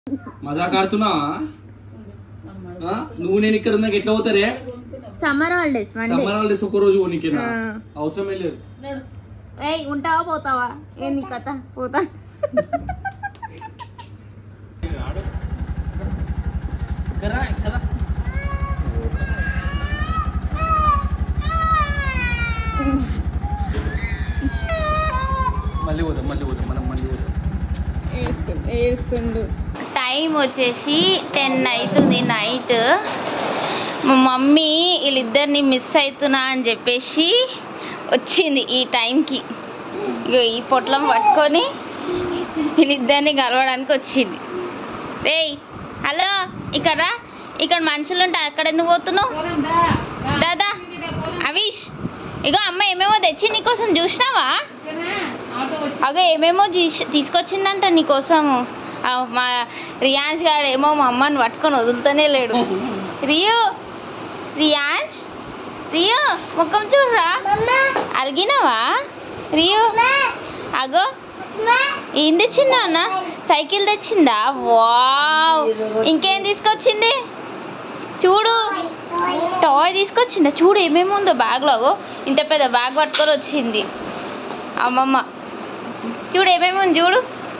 మజాక్ ఆడుతున్నావా ఆ? నువ్వు నేను ఇక్కడ ఉన్నాక ఎట్లా పోతారే summer holidays one day summer holidays ఒక్క రోజు పోనీకేనా ఆ. అవసరమే లేదు ఏయ్ ఉంటావా పోతావా ఏంది కథ పోతా మళ్ళీ పోదాం మళ్ళీ పోదాం మనం మళ్ళీ పోదాం ఏడుస్తుండు ఏడుస్తుండు టైం వచ్చేసి టెన్ అవుతుంది నైట్ మా మమ్మీ వీళ్ళిద్దరిని మిస్ అవుతున్నా అని చెప్పేసి వచ్చింది ఈ టైంకి ఇగో ఈ పొట్లం పట్టుకొని వీళ్ళిద్దరిని కలవడానికి వచ్చింది రేయ్ హలో ఇక్కడ రా. ఇక్కడ మనుషులు ఉంటాయి అక్కడ ఎందుకు పోతున్నావు దాదా అవీష్ ఇగో అమ్మ ఏమేమో తెచ్చి నీకోసం చూసినావా అగో ఏమేమో తీస్- తీసుకొచ్చిందంట నీకోసము ఆ, మా రియాన్స్ గాడు ఏమో మా అమ్మని పట్టుకొని వదులుతూనే లేడు రియు రియాన్స్ రియు ముఖం చూడరా అలిగినావా రియు అగో ఏం తెచ్చిందా అన్న సైకిల్ తెచ్చిందా వావ్ ఇంకేం తీసుకొచ్చింది చూడు టాయ్ తీసుకొచ్చిందా చూడు ఏమేమి ఉందో బ్యాగ్లో అగో ఇంత పెద్ద బ్యాగ్ పట్టుకొని వచ్చింది అమ్మమ్మ చూడు ఏమేమి ఉంది చూడు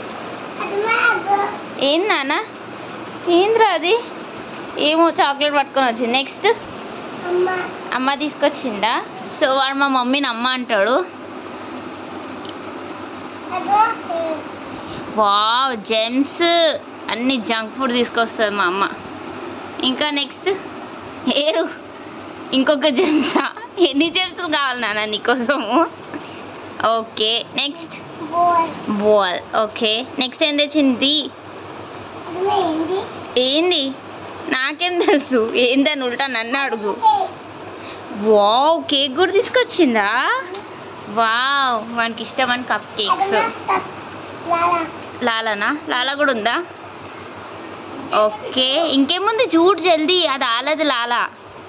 ఏం నాన్న ఏంద్రా అది ఏమో చాక్లెట్ పట్టుకొని వచ్చింది నెక్స్ట్ అమ్మ తీసుకొచ్చిందా సో వాడు మా మమ్మీని అమ్మ అంటాడు వావ్ జెమ్స్ అన్ని జంక్ ఫుడ్ తీసుకొస్తుంది మా అమ్మ ఇంకా నెక్స్ట్ ఏరు ఇంకొక జెమ్సా ఎన్ని జెమ్స్లు కావాలి నాన్న నీకోసము okay next ball okay next ఏం తెచ్చింది ఏంది నాకేం తెలుసు ఏందని ఉల్టా నన్ను అడుగు వావ్ కేక్ కూడా తీసుకొచ్చిందా వావ్ మనకి ఇష్టమని కప్ కేక్స్ లాలానా లాలా కూడా ఉందా ఓకే ఇంకేముంది చూడు జల్దీ అది ఆలది లాలా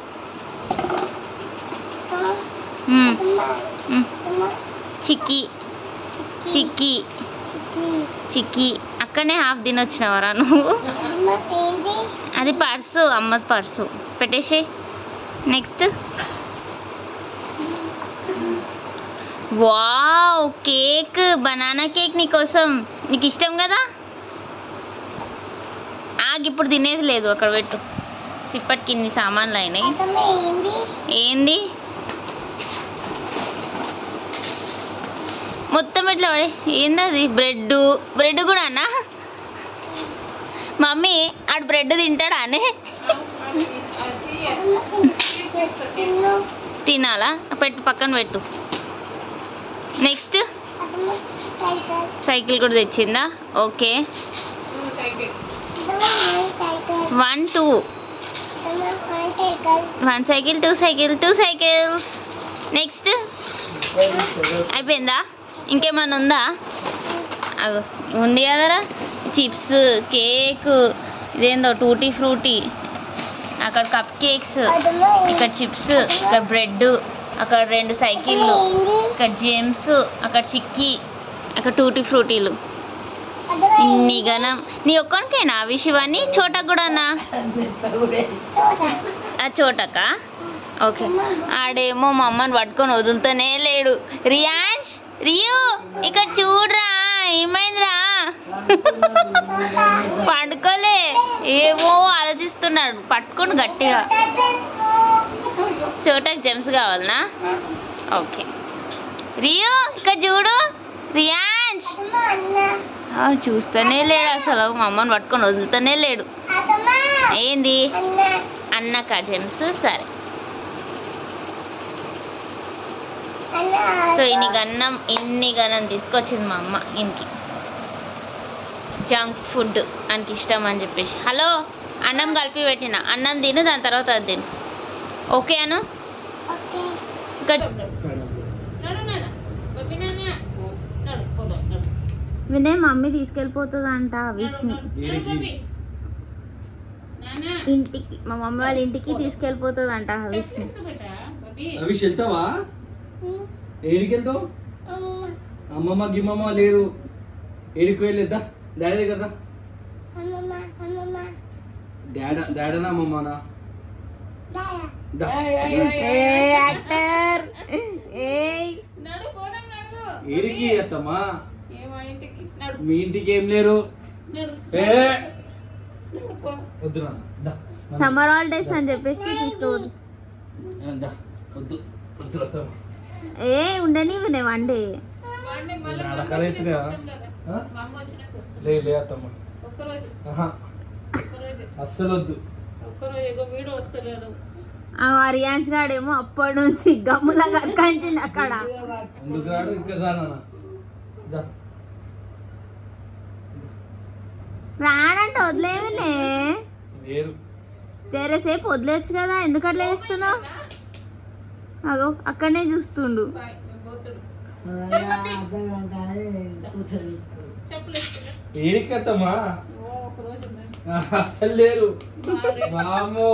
మ్మ్. మ్మ్. చిక్కీ చిక్కీ చిక్కీ అక్కడనే హాఫ్ తినొచ్చినవరా నువ్వు అది పర్సు అమ్మది పర్సు పెట్టేసి next wow cake banana cake నీకోసం నీకు ఇష్టం కదా ఆగి ఇప్పుడు తినేది లేదు అక్కడ పెట్టు ఇప్పటికి ఇన్ని సామాన్లు అయినాయి ఏంది మొత్తం ఎట్లా పడే ఏందది బ్రెడ్ బ్రెడ్ కూడా అన్నా మమ్మీ ఆడు బ్రెడ్ తింటాడా అనే తినాలా పెట్టు పక్కన పెట్టు నెక్స్ట్ సైకిల్ కూడా తెచ్చిందా okay one two one cycle two cycle two cycles next అయిపోయిందా ఇంకేమన్నా ఉందా అగో ఉంది కదరా చిప్స్ కేక్ ఇదేందో టూటీ ఫ్రూటీ అక్కడ కప్ కేక్స్ ఇక్కడ చిప్స్ ఇక్కడ బ్రెడ్ అక్కడ రెండు సైకిళ్ళు ఇక్కడ జేమ్స్ అక్కడ చిక్కీ అక్కడ టూటీ ఫ్రూటీలు ఇన్ని గనం నీ ఒక్కనికేనా అవి శివాని చోటకు కూడానా ఆ చోటక ఓకే ఆడేమో మా అమ్మని పట్టుకొని వదులుతూనే లేడు రియాన్స్ రియు ఇక్కడ చూడరా ఏమైందిరా పండుకోలే ఏమో ఆలోచిస్తున్నాడు పట్టుకొని గట్టిగా చోటకి జెమ్స్ కావాలనా ఓకే రియు ఇక్కడ చూడు రియాన్స్ ఆ, చూస్తూనే లేడు అసలు మా అమ్మని పట్టుకొని వదులుతూనే లేడు ఏంది అన్నక జెమ్స్ సరే సో ఇన్ని గన్నం ఇన్ని గన్నం తీసుకొచ్చింది మా అమ్మ ఇంటికి జంక్ ఫుడ్ ఆయనకి ఇష్టం అని చెప్పేసి హలో అన్నం కలిపి పెట్టిన అన్నం తిను దాని తర్వాత అది తిను ఓకే అను ఇంకా వినయ్ మమ్మీ తీసుకెళ్ళిపోతుందంట విష్ని ఇంటికి మా మమ్మీ వాళ్ళ ఇంటికి తీసుకెళ్ళిపోతుందంట విష్ని అవిష్ వెళ్తావా ఏడికి వెళ్తావు అమ్మమ్మ గిమ్మమ్మ లేరు ఏడికి వెళ్ళేద్దా డాడీ దగ్గర దా. డాడ డాడనా అమ్మమ్మనా దా. ఏ యాక్టర్ ఏయ్ నడు పోదాం నడు ఏడికి అత్తమ్మా ఏమో ఇంటికి నడు మీ ఇంటికి ఏం లేరు నడు ఏ నడు పో వద్దు నాన్న దా. సమ్మర్ హాలిడేస్ అని చెప్పేసి తీసుకోవద్దు ఏ, దా. వద్దు వద్దు అత్తమ్మ ఏ ఉండనివ్వనే వండే వాడిని మళ్ళీ నా మా అమ్మ రకాలు వచ్చినాక అవుతున్నాయా? వస్తాం కదా. ఆ? మా అమ్మ వచ్చినాక వస్తాం లే లే అత్తమ్మ ఒక్కరోజు ఆహా ఒక్కరోజు అస్సలు వద్దు ఒక్కరోజు ఏదో వీడు వస్తలేడు ఆ రియాన్స్ గాడేమో అప్పటి నుంచి గమ్ములా కక్కంచిండు అక్కడ ఎందుకు రాడు ఇక్కడ రానా దా రానంటే వదిలేవిలే లేరు సేపు వదిలేచ్చు కదా ఎందుకు అట్లా చేస్తున్నావు అగో అక్కడనే చూస్తుండు బాయ్ నేను పోతాడు చెప్పులు వేసుకున్నా ఏడికి అత్తమ్మా ఓ ఒకరోజు ఉన్నాను ఆహా, అస్సలు లేరు బాగా వామ్మో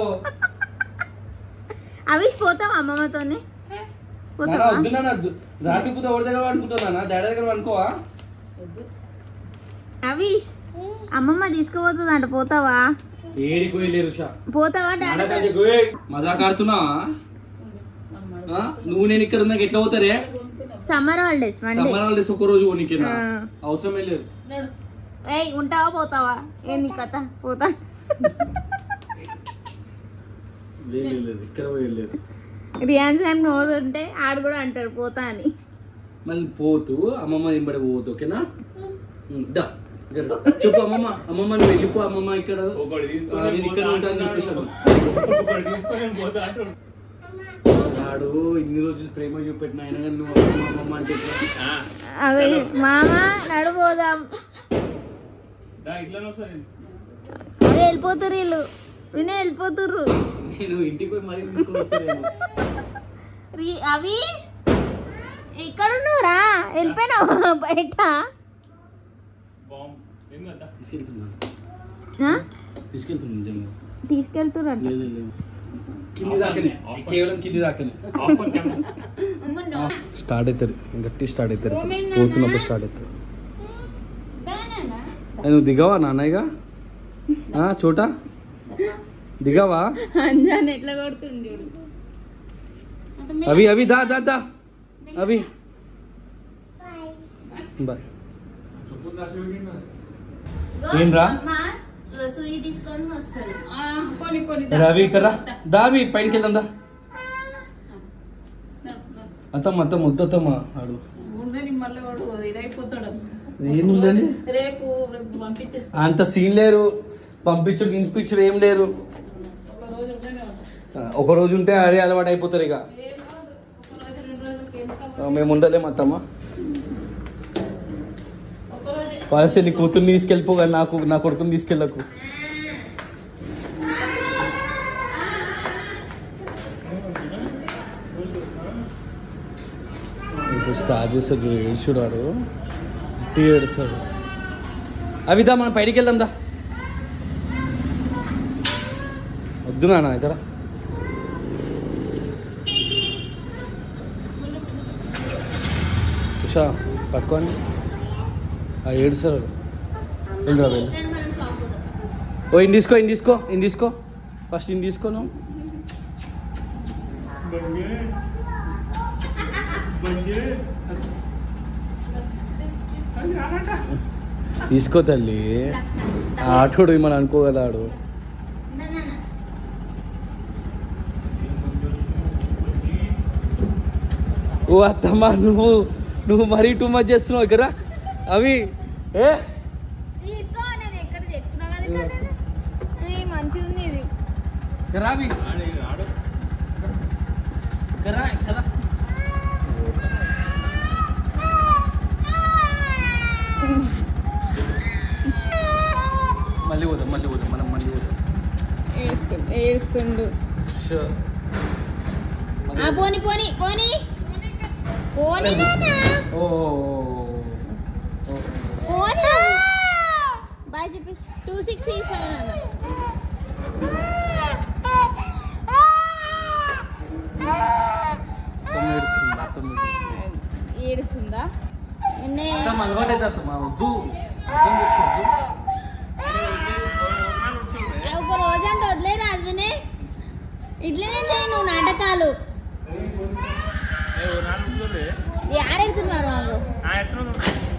అవిష్ పోతావా అమ్మమ్మతోని నాన్న పోతావా వద్దు నాన్న వద్దు రాత్రి పూట ఎవరి దగ్గర అనుకుంటున్నా డాడీ దగ్గర అనుకోవా వద్దు అవిష్ అమ్మమ్మ తీసుకుపోతుంది అంట పోతావా ఏడికి పోయలేరు షా పోతావా డాడీతో మజాక్ ఆడుతున్నా నువ్వు నేను ఇక్కడ ఉన్నాక ఎట్లా పోతారే summer holidays one day summer holidays ఒక రోజు పోనీకినా ఆ. అవసరమే లేదు నడు ఏయ్ ఉంటావా పోతావా ఏంది కథ పోతా లేదు లేదు, లేదు ఇక్కడ పోయలేదు రియాన్స్ గారి నోరు ఉంటే ఆడు కూడా అంటాడు పోతా అని మళ్ళీ పోతూ అమ్మమ్మ ఎంబడి పోతు ఓకేనా ఉం, దా ఇక్కడ. చెప్పు అమ్మమ్మ అమ్మమ్మ నువ్వు వెళ్ళిపో అమ్మమ్మ ఇక్కడ ఆ, నేను ఇక్కడ ఉంటాను చెప్పేసాను వాడు ఇన్ని రోజులు ప్రేమ చూపెట్టిన ఆయన కానీ నువ్వు అమ్మమ్మ అమ్మమ్మ అంటే ఎట్లా? అదే మామ నడు పోదాం అదే వెళ్ళిపోతుర్రు వీళ్ళు వినే వెళ్ళిపోతుర్రు నేను ఇంటికి పోయి మరీ తీసుకొని వస్తానేమో రి- అవీష్ ఎక్కడున్నావురా వెళ్ళిపోయినావు బయట తీసుకెళ్తున్నా ఆ? తీసుకెళ్తున్నా నిజంగా తీసుకెళ్తుర్రంట లేదు లేదు, లేదు కింది దాకనే కేవలం కింది దాకనే స్టార్ట్ అవుతారు గట్టి స్టార్ట్ అవుతారు పోతున్నప్పుడు స్టార్ట్ అవుతారు ఏ, నువ్వు దిగావా నాన్నయ్యగా ఆ, చోట దిగావా అంజాన్ ఎట్లా కొడుతుండే అవి అవి దా దా దా అవి బాయ్ ఏంట్రా? సుయి తీసుకొని వస్తుంది ఆ, కొని కొని రవి ఇక్కడ రా. దా అవి పైనకి వెళ్దాం దా అత్తమ్మ అత్తమ్మ వద్దత్తమ్మ ఆడు ఉండని మళ్ళీ వాడు ఇదైపోతాడు ఏముందండి రేపు రేపు పంపించేస్తా అంత సీన్ లేరు పంపించడు గింపించడు ఏం లేదు ఒక రోజు ఉండనే ఉంటా ఆ, ఒక రోజు ఉంటే అదే అలవాటు అయిపోతారు ఇక ఏం కాదు ఒక రోజు రెండు రోజులకి ఎంత ఆ, మేము ఉండలేము అత్తమ్మ ఒక రోజు కలిసి నీ కూతుర్ని తీసుకెళ్ళిపో కానీ నాకు నా కొడుకుని తీసుకెళ్ళకు ఇప్పుడు స్టార్ట్ చేస్తాడు చూడు, ఏడ్చుడు వాడు టీ ఏడుస్తాడు అవిదా మనం బయటికి వెళ్దాం దా వద్దు నాన్న ఇక్కడ ఉషా పట్టుకొని ఆ ఏడుస్తారు వెళ్ళరా వెళ్ళి ఓ ఇన్ తీసుకో ఇన్ తీసుకో ఇన్ తీసుకో ఫస్ట్ ఇన్ తీసుకో నువ్వు తీసుకో తల్లి ఆ ఆటోడు ఏమని అనుకోగలాడు ఓ అత్తమ్మ నువ్వు నువ్వు మరీ టూ మచ్ చేస్తున్నావు ఇక్కడ అవి ఏ తీసుకో నేను ఎక్కడ చెప్తున్నా కదా ఇక్కడ ఇది మంచిగా ఉంది ఇది ఇక్కడ అవి ఇక్కడ ఇక్కడ మళ్ళీ పోదాం మళ్ళీ పోదాం మనం మళ్ళీ పోదాం ఏడుస్తుండు ఏడుస్తుండు Sure. ఆ పోని పోని పోని పోని నాన్న ఓ ఓ, ఓ, ఓ. పోని బాయ్ చెప్పి టూ సిక్స్ తీసావు నాన్న అత్తమ్మ ఏడుస్తుంది, అత్తమ్మ ఏడుస్తుంది. ఏడుస్తుందా ఎన్నే అత్తమ్మ అలవాటు అయితే అత్తమ్మ వద్దు అర్థం చేసుకోవద్దు ఒక రోజు వినయ్ ఇట్లనే చేయి నువ్వు నాటకాలు ఏ, ఓ నాలుగు నిమిషాలు. యారెడుతున్నారు మాకు ఆ, ఎత్తున ఉంది.